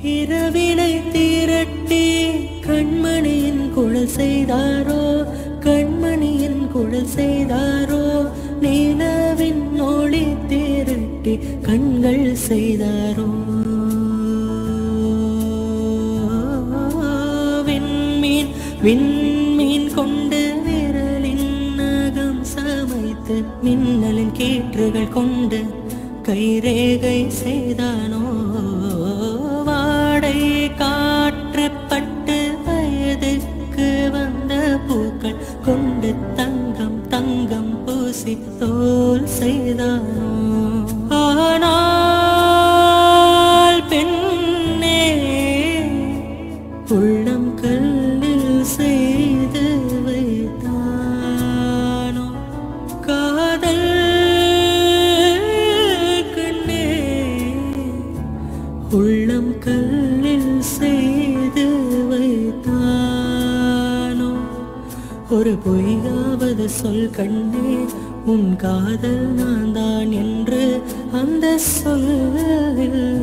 இரவினை திரட்டி கண்மணியின் குழல் செய்தாரோ கண்மணியின் குழல் செய்தாரோ நிலவின் ஒளி திரட்டி கண்கள் செய்தாரோ விண்மீன் விண்மீன் கொண்டு விரலின் நகம் சமைத்து மின்னலின் கீற்றுகள் கொண்டு கைரேகை செய்தானோ வாடை காற்று பட்டு வயதுக்கு வந்த பூக்கள் கொண்டு தங்கம் தங்கம் பூசி தோல் செய்தானோ ஆனால் பெண்ணே உள்ளம் கல்லில் செய்து வைத்தானோ காதல் கண்ணே உள்ளம் கல்லில் செய்து வைத்தானோ ஒரு பொய்யாவது சொல் கண்ணே உன் காதல் நான் தான் என்று அந்த சொல்லில்